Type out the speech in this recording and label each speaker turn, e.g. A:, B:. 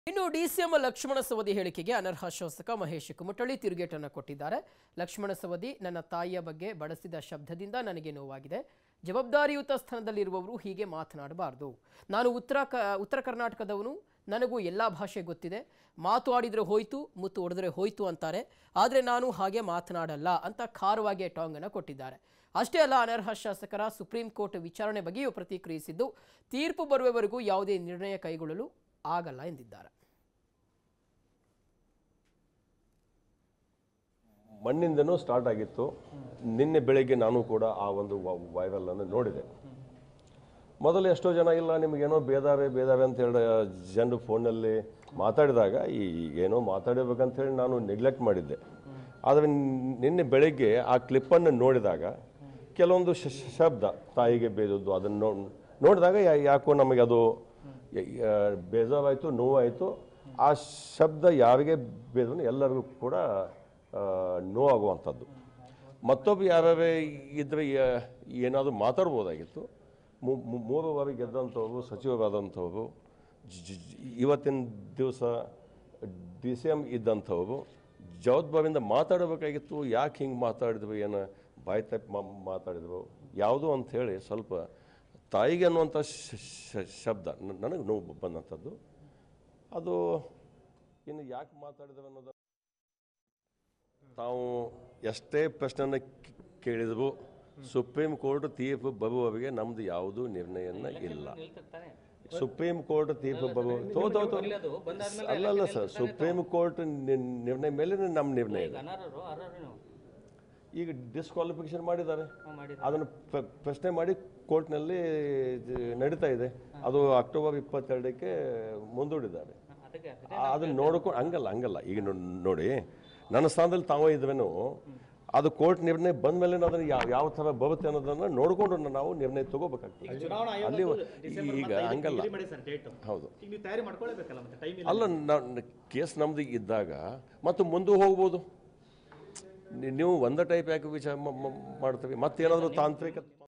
A: ಇನ್ನು ಡಿಸಿಎಂ ಲಕ್ಷ್ಮಣ ಸವದಿ ಹೇಳಿಕೆಗೆ ಅನರ್ಹ ಶಾಸಕ ಮಹೇಶ್ ಕುಮಟಳ್ಳಿ ತಿರುಗೇಟನ್ನು ಕೊಟ್ಟಿದ್ದಾರೆ ಲಕ್ಷ್ಮಣ ಸವದಿ ನನ್ನ ತಾಯಿಯ ಬಗ್ಗೆ ಬಳಸಿದ ಶಬ್ದದಿಂದ ನನಗೆ ನೋವಾಗಿದೆ ಜವಾಬ್ದಾರಿಯುತ ಸ್ಥಾನದಲ್ಲಿರುವವರು ಹೀಗೆ ಮಾತನಾಡಬಾರದು ನಾನು ಉತ್ತರ ಕ ಉತ್ತರ ಕರ್ನಾಟಕದವನು ನನಗೂ ಎಲ್ಲ ಭಾಷೆ ಗೊತ್ತಿದೆ ಮಾತು ಆಡಿದರೆ ಹೋಯ್ತು ಮುತ್ತು ಹೊಡೆದ್ರೆ ಹೋಯ್ತು ಅಂತಾರೆ ಆದರೆ ನಾನು ಹಾಗೆ ಮಾತನಾಡಲ್ಲ ಅಂತ ಖಾರವಾಗಿ ಟಾಂಗನ್ನು ಕೊಟ್ಟಿದ್ದಾರೆ ಅಷ್ಟೇ ಅಲ್ಲ ಅನರ್ಹ ಶಾಸಕರ ಸುಪ್ರೀಂ ಕೋರ್ಟ್ ವಿಚಾರಣೆ ಬಗ್ಗೆಯೂ ಪ್ರತಿಕ್ರಿಯಿಸಿದ್ದು ತೀರ್ಪು ಬರುವವರೆಗೂ ಯಾವುದೇ ನಿರ್ಣಯ ಕೈಗೊಳ್ಳಲು ಆಗಲ್ಲ ಎಂದಿದ್ದಾರೆ
B: ಮಣ್ಣಿಂದನೂ ಸ್ಟಾರ್ಟ್ ಆಗಿತ್ತು ನಿನ್ನೆ ಬೆಳಗ್ಗೆ ನಾನು ಕೂಡ ಆ ಒಂದು ವೈರಲ್ ಅನ್ನು ನೋಡಿದೆ ಮೊದಲು ಎಷ್ಟೋ ಜನ ಇಲ್ಲ ನಿಮಗೇನೋ ಬೇದಾವೆ ಬೇದಾವೆ ಅಂತ ಹೇಳಿ ಜನರು ಫೋನಲ್ಲಿ ಮಾತಾಡಿದಾಗ ಈ ಏನೋ ಮಾತಾಡಬೇಕಂತ ಹೇಳಿ ನಾನು ನೆಗ್ಲೆಕ್ಟ್ ಮಾಡಿದ್ದೆ ಆದರೆ ನಿನ್ನೆ ಬೆಳಗ್ಗೆ ಆ ಕ್ಲಿಪ್ಪನ್ನು ನೋಡಿದಾಗ ಕೆಲವೊಂದು ಶ- ಶ- ಶಬ್ದ ತಾಯಿಗೆ ಬೇದದ್ದು ಅದನ್ನು ನೋ ನೋಡಿದಾಗ ಯಾ- ಯಾಕೋ ನಮಗೆ ಅದು ಯ- ಯ- ಬೇಜಾರಾಯಿತು ನೋವಾಯಿತು ಆ ಶಬ್ದ ಯಾರಿಗೆ ಬೇದವನ್ನು ಎಲ್ಲರಿಗೂ ಕೂಡ ಆ, ನೋವಾಗುವಂಥದ್ದು ಮತ್ತೊಬ್ಬ ಯಾವ್ಯಾವ ಇದ್ರೆ ಏನಾದರೂ ಮಾತಾಡ್ಬೋದಾಗಿತ್ತು ಮೂ- ಮೂ- ಮೂರು ಬಾರಿ ಗೆದ್ದಂಥವ್ರು ಸಚಿವರಾದಂಥವ್ರು ಜ- ಜ- ಜ- ಇವತ್ತಿನ ದಿವಸ ಡಿ ಸಿ ಎಮ್ ಇದ್ದಂಥವ್ರು ಜವಾಬ್ದಾರಿಯಿಂದ ಮಾತಾಡಬೇಕಾಗಿತ್ತು ಯಾಕೆ ಹಿಂಗೆ ಮಾತಾಡಿದ್ವಿ ಏನು ಬಾಯಿ ತಪ್ಪಿ ಮಾ ಮಾತಾಡಿದ್ವು ಯಾವುದು ಅಂಥೇಳಿ ಸ್ವಲ್ಪ ತಾಯಿಗೆ ಅನ್ನುವಂಥ ಶ- ಶ- ಶಬ್ದ ನ- ನನಗೆ ನೋವು ಬಂದಂಥದ್ದು ಅದು ಇನ್ನು ಯಾಕೆ ಮಾತಾಡಿದ್ವಿ ಅನ್ನೋದು ತಾವು ಎಷ್ಟೇ ಪ್ರಶ್ನೆನ ಕೇ- ಕೇಳಿದ್ರು ಸುಪ್ರೀಂ ಕೋರ್ಟ್ ತೀರ್ಪು ಬರುವವರೆಗೆ ನಮ್ದು ಯಾವುದೂ ನಿರ್ಣಯನ ಇಲ್ಲ ಸುಪ್ರೀಂ ಕೋರ್ಟ್ ತೀರ್ಪು ಬರುವ ತೋ ತೋ ತೋ ಅಲ್ಲಲ್ಲ ಸರ್ ಸುಪ್ರೀಂ ಕೋರ್ಟ್ ನಿ- ನಿರ್ಣಯ ಮೇಲೆ ನಮ್ಮ ನಿರ್ಣಯ ಇದೆ
C: ಅನರ್ಹರು ಅರ್ಹರು ನೀವು
B: ಈಗ ಡಿಸ್ಕ್ವಾಲಿಫಿಕೇಶನ್ ಮಾಡಿದ್ದಾರೆ
C: ಹ್ಮ್, ಮಾಡಿದ್ದಾರೆ.
B: ಅದನ್ನು ಪ್ರ- ಪ್ರಶ್ನೆ ಮಾಡಿ ಕೋರ್ಟ್ನಲ್ಲಿ ಜ- ನಡೀತಾ ಇದೆ ಅದು ಅಕ್ಟೋಬರ್ ಇಪ್ಪತ್ತೆರಡಕ್ಕೆ ಮುಂದೂಡಿದ್ದಾರೆ
C: ಅದಕ್ಕೆ
B: ಆ- ಅದನ್ನ ನೋಡ್ಕೊಂಡು ಹಂಗಲ್ಲ ಹಂಗಲ್ಲ ಈಗ ನೋ- ನೋಡಿ ನನ್ನ ಸ್ಥಾನದಲ್ಲಿ ತಾವೇ ಇದ್ವೇನು ಅದು ಕೋರ್ಟ್ ನಿರ್ಣಯ ಬಂದ ಮೇಲೆ ಅದನ್ನು ಯಾವ ಯಾವ ಥರ ಬರುತ್ತೆ ಅನ್ನೋದನ್ನ ನೋಡಿಕೊಂಡು ನಾವು ನಿರ್ಣಯ ತಗೋಬೇಕಾಗ್ತದೆ
D: ಚುನಾವಣಾ ಆಯೋಗ
B: ಅಲ್ಲಿ
D: ಡಿಸೆಂಬರ್
B: ಈಗ
D: ಹತ್ತೈದಕ್ಕೆ
B: ಹಂಗಲ್ಲ
D: ನಿಗದಿ ಮಾಡಿ ಸರ್ ಡೇಟ್
B: ಹೌದು
D: ಈಗ ನೀವು ತಯಾರಿ ಮಾಡ್ಕೊಳ್ಳೇಬೇಕಲ್ಲ ಮತ್ತೆ ಟೈಮ್ ಇಲ್ಲ
B: ಅಲ್ಲ ನಾ- ಕೇಸ್ ನಮ್ದು ಇದ್ದಾಗ ಮತ್ತು ಮುಂದೆ ಹೋಗ್ಬೋದು ನೀ- ನೀವು ಒಂದೇ ಟೈಪ್ ಯಾಕೆ ವಿಚಾರ ಮ- ಮ- ಮಾಡ್ತೀವಿ ಮತ್ತೇನಾದರೂ ತಾಂತ್ರಿಕ